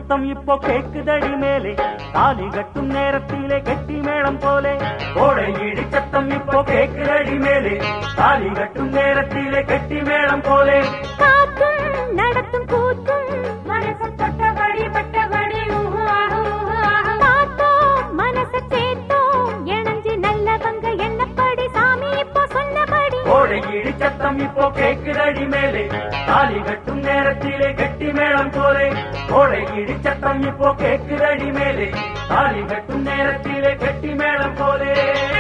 சத்தம் இப்போ கேக்குதடி மேலே தாலி கட்டும் நேரத்திலே கெட்டி மேளம் போலே கோடை இடி சத்தம் இப்போ கேக்குதடி மேலே தாலி கட்டும் நேரத்திலே கெட்டி மேளம் போலே காத்தும் நடத்தும் கூத்தும் மனச தொட்டபடி பட்டபடி ஊஹு ஆஹு ஊஹு ஆஹு. பார்த்தோம் மனச சேர்த்தோம் இணைஞ்சு நல்லவங்க என்னப்படி சாமி இப்போ சொன்னபடி கோடை இடி சத்தம் இப்போ கேக்குதடி மேலே தாலி கட்டும் நேரத்திலே கெட்டி மேளம் போலே கோடை இடி சத்தம் இப்போ கேக்குதடி மேலே தாலி கட்டும் நேரத்திலே கெட்டி மேளம் போலே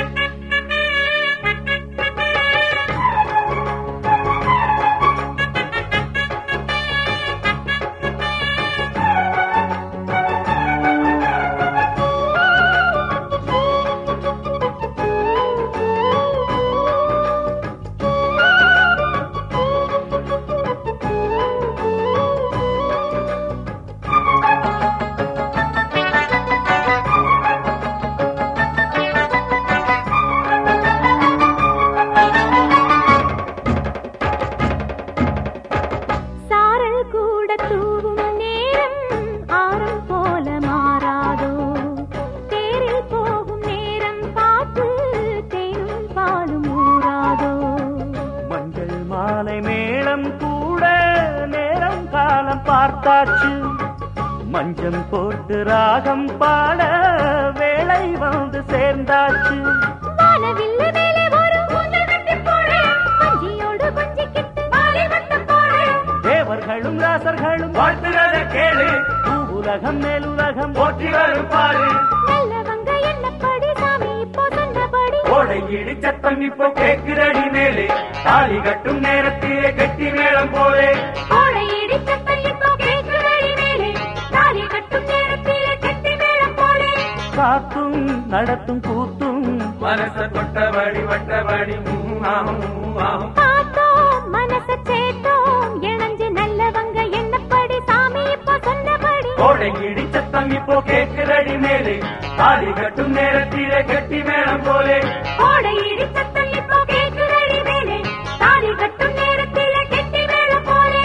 சாரல் கூட தூவும் நேரம் ஆரம் போல மாறாதோ தேரில் போகும் நேரம் பார்த்து தேனும் பாலும் ஊறாதோ மஞ்சள் மாலை மேளம் கூட நேரம் காலம் பார்த்தாச்சு மஞ்சம் போட்டு ராகம் பாட வேளை வந்து சேர்ந்தாச்சு வானவில்லு மேலே ஒரு ஊஞ்சல் கட்டிப் போடு. வஞ்சியோடு கொஞ்சிக்கிட்டு வாலி வட்டம் போடு. தேவர்களும் ராசர்களும் வாழ்த்துறத கேளு உலகம் மேலுலகம் போற்றி வரும் பாரு நல்லவங்க என்னப்படி சாமி இப்போ சொன்னபடி கோடை இடி சத்தம் இப்போ கேக்குதடி மேலே தாலி கட்டும் நேரத்திலே கட்டி மேளம் போலே கோடை இடிச்சத்தம் இப்போ கேட்குதடி மேலே. தாலி கட்டும் நேரத்திலே கட்டி மேளம் போலே. காத்தும் நடத்தும் கூத்தும் மனச தொட்டபடி வட்டபடி ஆகும் ஆகும் பார்த்தோம் மனச சேர்த்தோம் இணைஞ்சு நல்லவங்க என்னப்படி சாமி இப்போ சொன்னபடி கோடை இடி சத்தம் இப்போ கேக்குதடி மேலே தாலி கட்டும் நேரத்திலே கட்டி மேளம் போலே கோடை இடிச்சத்தம் இப்போ கேட்குதடி மேலே. தாலி கட்டும் நேரத்திலே கட்டி மேளம் போலே.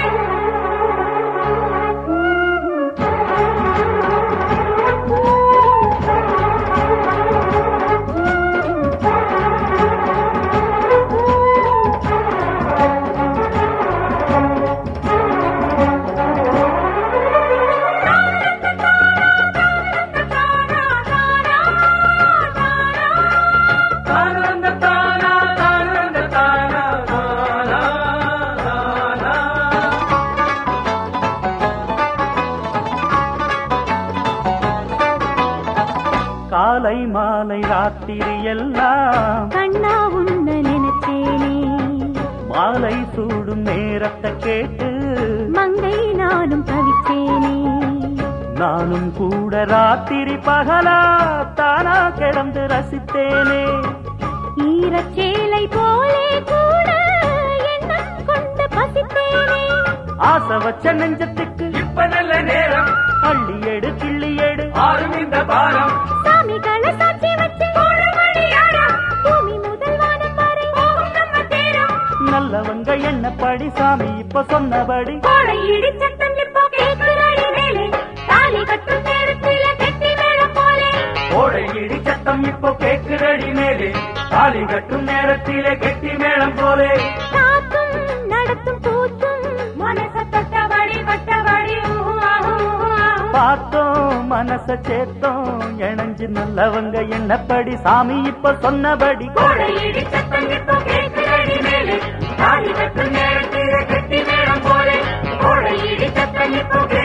தானந்த தானா தானந்த தானா தானா தானா காலை மாலை ராத்திரி எல்லாம் கண்ணா உன்ன நினைச்சேனே மாலை சூடும் நேரத்தை கேட்டு மங்கை நானும் தவிச்சேனே நானும் கூட ராத்திரி பகலா தானா கிடந்து ரசித்தேனே ஈரச்சேலை போலே கூட எண்ணம் கொண்டு பசித்தேனே ஆசை வச்ச நெஞ்சத்துக்கு இப்ப நல்ல நேரம் அள்ளி எடு கிள்ளி எடு ஆறும் இந்த பாரம் சாமிகளை சாட்சி வச்சு ஒரு மணியாரம் பூமி முதல் வானம் வரை போகும் நம்ம தேரம் நல்லவங்க என்ன படி சாமி இப்ப சொன்னபடி கோடை இடிச்சத்தம் இப்போ கேட்குதடி மேலே தாலி கட்டும் நேரத்தில கெட்டி மேளம் போலே கோடை இடி சத்தம் இப்போ கேக்குதடி மேலே தாலி கட்டும் நேரத்திலே கெட்டி மேளம் போலே காத்தும் நடத்தும் கூத்தும் மனச தொட்டபடி பட்டபடி ஊஹு ஆஹு ஊஹு ஆஹு. பார்த்தோம் மனச சேத்தோம் இணைஞ்சு நல்லவங்க என்னப்படி சாமி இப்ப சொன்னபடி கோடை இடிச்சத்தம் இப்போ கேட்குதடி மேலே தாலி கட்டும் நேரத்தில கெட்டி மேளம் போலே கோடை இடிச்சத்தம் இப்போ